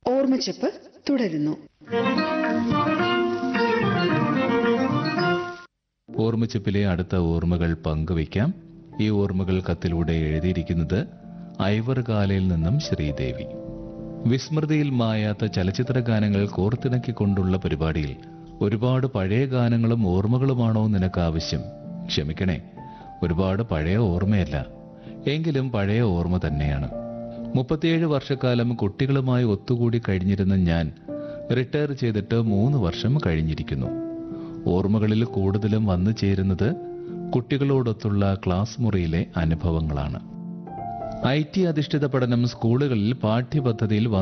ഓർമ്മച്ചപ്പ് തുടരുന്നു ഓർമ്മച്ചപ്പിലെ അടുത്ത ഓർമ്മകൾ പങ്കുവയ്ക്കാം ഈ ഓർമ്മകൾ കത്തിലൂടെ എഴുതിയിരിക്കുന്നത് ഐവർകാലയിൽ നിന്നും ശ്രീദേവി വിസ്മൃതിയിൽ മായാത്ത ചലച്ചിത്ര ഗാനങ്ങൾ കോർത്തിണക്കിക്കൊണ്ടുള്ള പരിപാടിയിൽ ഒരുപാട് പഴയ ഗാനങ്ങളും ഓർമ്മകളുമാണോ നിനക്ക് ആവശ്യം ക്ഷമിക്കണേ ഒരുപാട് പഴയ ഓർമ്മയല്ല എങ്കിലും പഴയ ഓർമ്മ തന്നെയാണ് മുപ്പത്തിയേഴ് വർഷക്കാലം കുട്ടികളുമായി ഒത്തുകൂടി കഴിഞ്ഞിരുന്ന ഞാൻ റിട്ടയർ ചെയ്തിട്ട് മൂന്ന് വർഷം കഴിഞ്ഞിരിക്കുന്നു ഓർമ്മകളിൽ കൂടുതലും വന്നു ചേരുന്നത് കുട്ടികളോടൊത്തുള്ള ക്ലാസ് മുറിയിലെ അനുഭവങ്ങളാണ് ഐ ടി അധിഷ്ഠിത പഠനം സ്കൂളുകളിൽ പാഠ്യപദ്ധതിയിൽ വന്നു